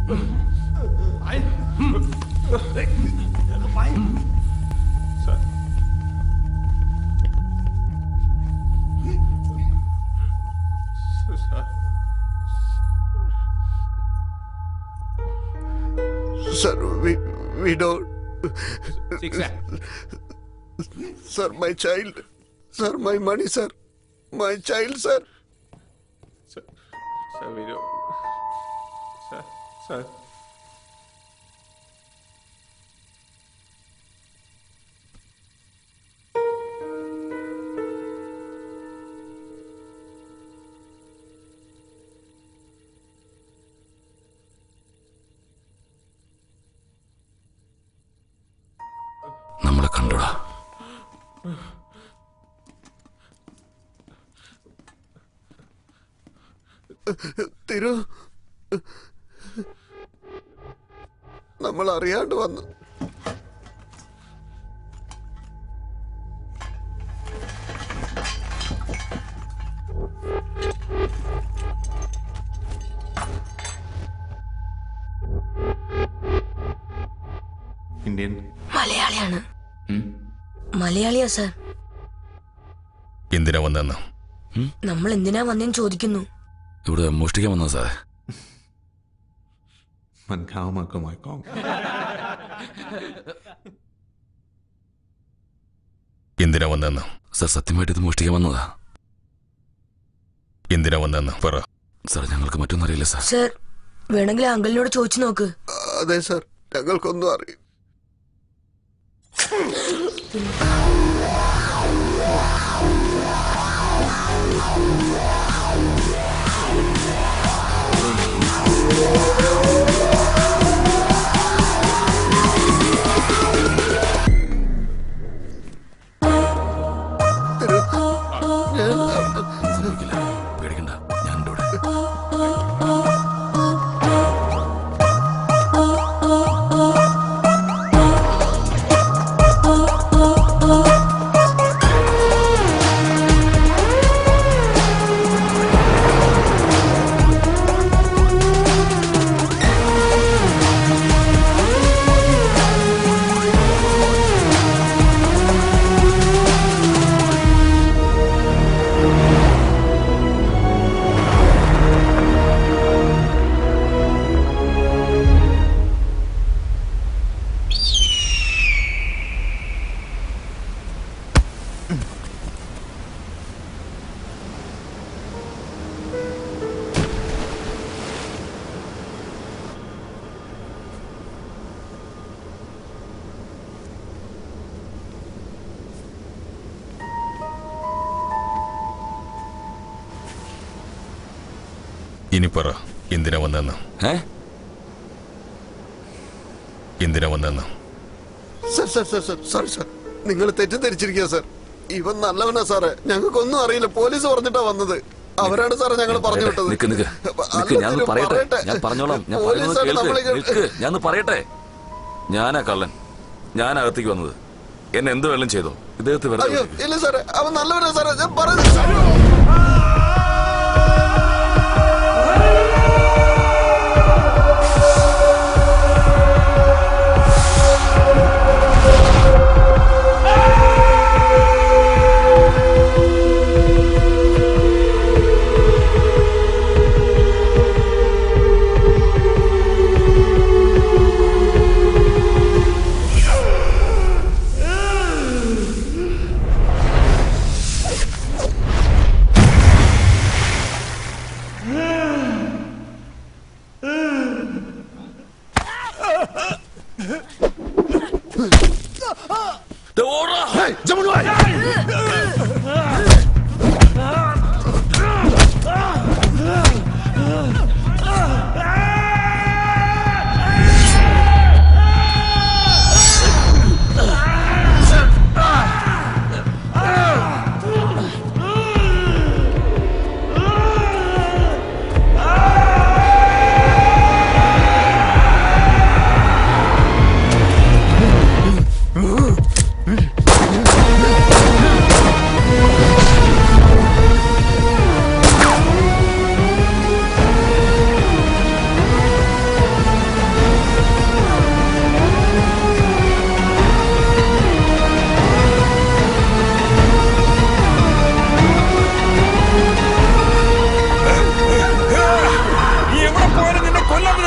Sir, we, we don't. Sir, my child. Sir, my money, sir. My child, sir. Sir, sir, we don't. Sir, sir. നമ്മളെ കണ്ടോടാ തിരു നമ്മൾ അറിയാണ്ട് വന്നു Indian മലയാളിയാണ് മലയാളിയാ സർ എന്തിനാ വന്നെന്ന് നമ്മൾ എന്തിനാ വന്നേന്ന് ചോദിക്കുന്നു ഇവിടെ മോഷ്ടിക്കാൻ വന്നത് സാറേ มันเข้ามาขโมยกล้อง എന്തിനാ വന്നെന്ന് സാർ സത്യമായിട്ട് ഇത് മോഷ്ടിക്കാൻ വന്നതാ എന്തിനാ വന്നെന്ന് പറ സാർ ഞങ്ങൾക്ക് മറ്റൊന്നും അറിയില്ല സാർ സർ വേണമെങ്കിൽ ആ അങ്കിളിനോട് ചോദിച്ചു നോക്ക് അതെ സർ ഞങ്ങൾക്കൊന്നും അറിയും സംഭവിക്കില്ല പേടിക്കണ്ട ഞാനുണ്ട് ഇവിടെ ഇനി പറ എന്തിനാ വന്നെന്ന് ഏ എന്തിനാ വന്നെന്ന് sir sir sir sir sorry sir നിങ്ങൾ തെറ്റിദ്ധരിച്ചിരിക്കുക സർ ഇവൻ നല്ലവനാ സാറേ ഞങ്ങൾക്കൊന്നും അറിയില്ല പോലീസ് പറഞ്ഞിട്ടാ വന്നത് അവരാണ് സാറേ ഞങ്ങൾ പറഞ്ഞു വിട്ടത് നിക്ക് നിക്ക് അല്ല, നിക്ക് ഞാൻ തിരു, പറയട്ടെ ഞാൻ പറഞ്ഞോളാം ഞാൻ പറയുന്നത് പോലീസാണ് കേൾക്ക് നമ്മളിങ്ങ- നിൽക്ക് ഞാൻ പറയട്ടെ ഞാനാ കള്ളൻ ഞാൻ അകത്തേക്ക് വന്നത് എന്നെ എന്ത് വേണം ചെയ്തോ ഇദ്ദേഹത്തെ വെറുതെ അയ്യോ വിട്ടേക്ക്. ഇല്ല സാറേ അവൻ നല്ലവനാ സാറേ ഞാൻ പറയുന്നത് ദേ ഓടാ. ആ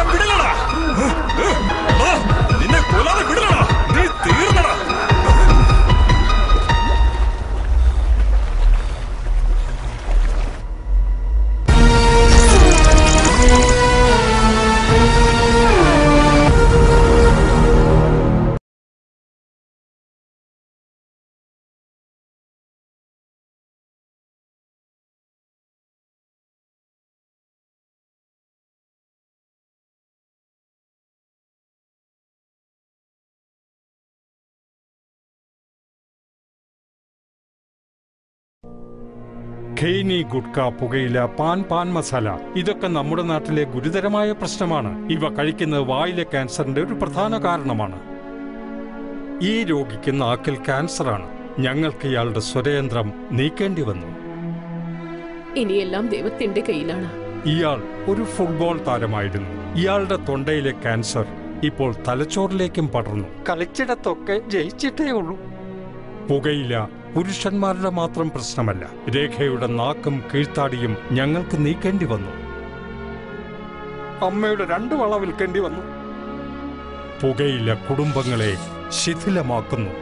ഞാൻ വിടില്ലടാ ആ, നിന്നെ കൊല്ലാതെ വിടില്ലടാ നീ തീർന്നടാ ഖെയ്നി ഗുഡ്ക പുകയില പാൻ പാൻ മസാല ഇതൊക്കെ നമ്മുടെ നാട്ടിലെ ഗുരുതരമായ പ്രശ്നമാണ് ഇവ കഴിക്കുന്നത് വായിലെ ക്യാൻസറിന്റെ ഒരു പ്രധാന കാരണമാണ് ഈ രോഗിക്ക് നാക്കിൽ ക്യാൻസറാണ് ഞങ്ങൾക്ക് ഇയാളുടെ സ്വരയന്ത്രം നീക്കേണ്ടി വന്നു ഇനിയെല്ലാം ദൈവത്തിന്റെ കയ്യിലാണ് ഇയാൾ ഒരു ഫുട്ബോൾ താരമായിരുന്നു ഇയാളുടെ തൊണ്ടയിലെ ക്യാൻസർ ഇപ്പോൾ തലച്ചോറിലേക്കും പടർന്നു കളിച്ചിടത്തൊക്കെ ജയിച്ചിട്ടേ ഉള്ളൂ പുകയില പുരുഷന്മാരുടെ മാത്രം പ്രശ്നമല്ല രേഖയുടെ നാക്കും കീഴ്ത്താടിയും ഞങ്ങൾക്ക് നീക്കേണ്ടി വന്നു അമ്മയുടെ രണ്ട് വള വിൽക്കേണ്ടി വന്നു പുകയില കുടുംബങ്ങളെ ശിഥിലമാക്കുന്നു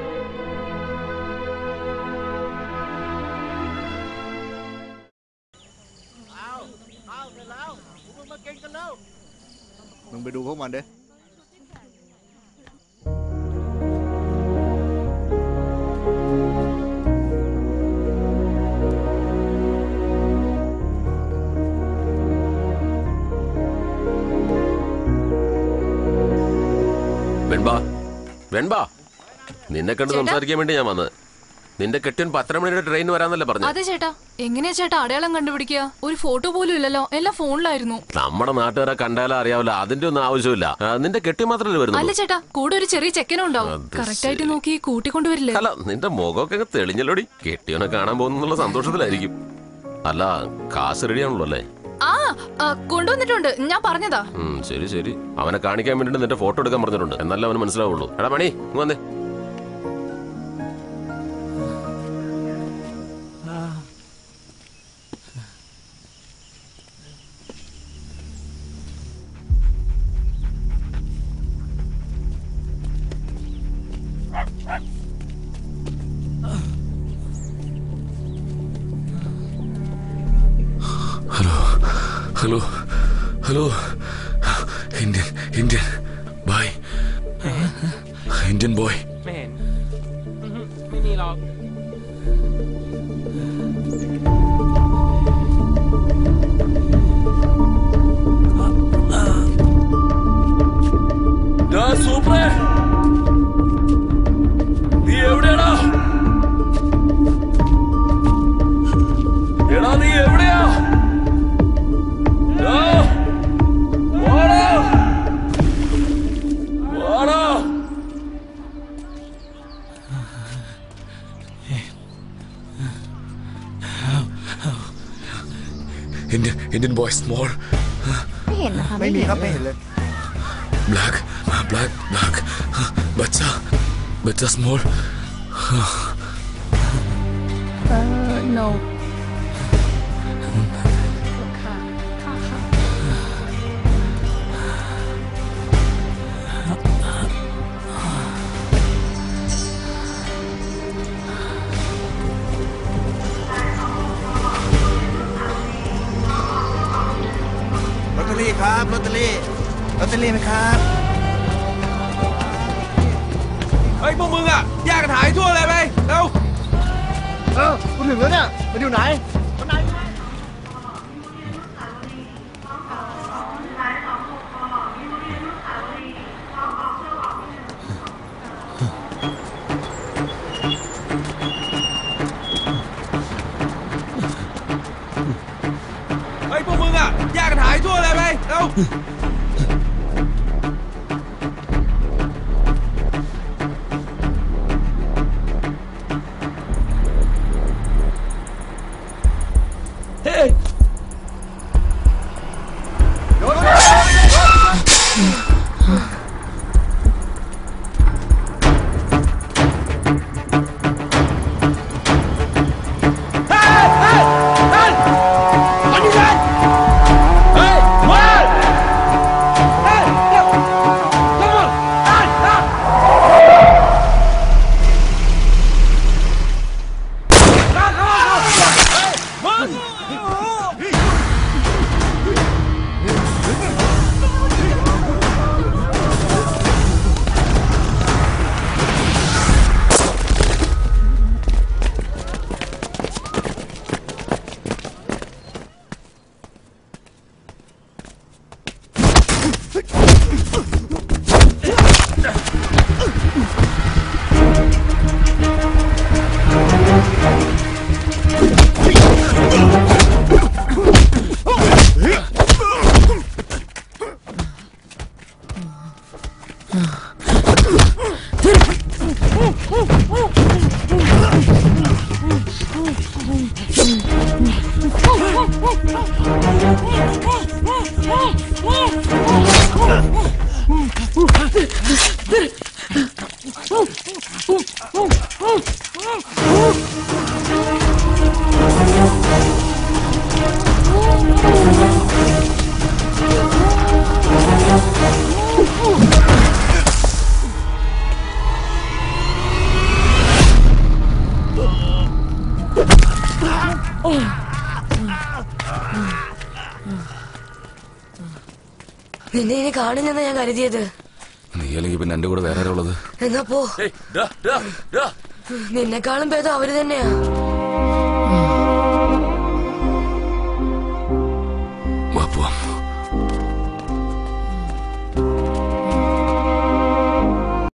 വെൺബാ വെൺബാ നിന്നെ കണ്ട് സംസാരിക്കാൻ വേണ്ടി ഞാൻ വന്നത് നിന്റെ കെട്ടിയൻ പത്തര മണിയുടെ ട്രെയിൻ വരാന്നല്ലേ പറഞ്ഞു അതെ ചേട്ടാ എങ്ങനെയാ ചേട്ടാ അടയാളം കണ്ടുപിടിക്കുക ഒരു ഫോട്ടോ പോലും ഇല്ലല്ലോ എല്ലാം ഫോണിലായിരുന്നു നമ്മുടെ നാട്ടുകാരെ കണ്ടാലും അറിയാവില്ല അതിന്റെ ഒന്നും ആവശ്യമില്ല ആ, നിന്റെ കെട്ടി മാത്രമല്ലേ അല്ല വരുന്നുള്ളൂ ചേട്ടാ കൂടെ ഒരു ചെറിയ ചെക്കനും ഉണ്ടാവും അത് കറക്റ്റ് ആയിട്ട് നോക്കി കൂട്ടിക്കൊണ്ടുവരില്ലേ അല്ല നിന്റെ മുഖമൊക്കെ അങ്ങ് തെളിഞ്ഞല്ലോടി കെട്ടിയവനെ കാണാൻ പോകുന്നുള്ള സന്തോഷത്തിലായിരിക്കും അല്ല കാശ് റെഡിയാണല്ലോ അല്ലേ ആ ആ, കൊണ്ടുവന്നിട്ടുണ്ട് ഞാൻ പറഞ്ഞതാ ഉം, ശരി ശരി അവനെ കാണിക്കാൻ വേണ്ടിട്ട് നിന്റെ ഫോട്ടോ എടുക്കാൻ പറഞ്ഞിട്ടുണ്ട് എന്നാലേ അവന് മനസ്സിലാവുള്ളൂ എടാ മണി ഇങ്ങ് വന്നേ hello hello hello Indian Indian boy Indian boy super നീ എവിടെയാടാ എടാ നീ എവിടെയാ ഡാ, വാടാ. വാടാ. Indian Indian boy small ไม่เห็นนะคะไม่มีครับไม่เห็นเลย black black black บัชชาบัชชา small เออ no ค่ะค่ะค่ะลอตเตอรี่ครับลอตเตอรี่ลอตเตอรี่ไหมครับเฮ้ยพวกมึงอ่ะแยกกันหายทั่วเลยไปเร็วเออคุณถึงแล้วเนี่ยมันอยู่ไหนเฮ้ยพวกมึงอ่ะแยกกันหายทั่วเลยไปเร็ว Hey, നിന്നെ ഇനി കാണില്ലെന്നാ ഞാൻ കരുതിയത് നീ അല്ലെങ്കിൽ പിന്നെ എന്റെ കൂടെ വേറെ ആരാ ഉള്ളത് എന്നാ പോ ഡാ, ഡാ, ഡാ. നിന്നെക്കാളും ഭേദം അവര് തന്നെയാ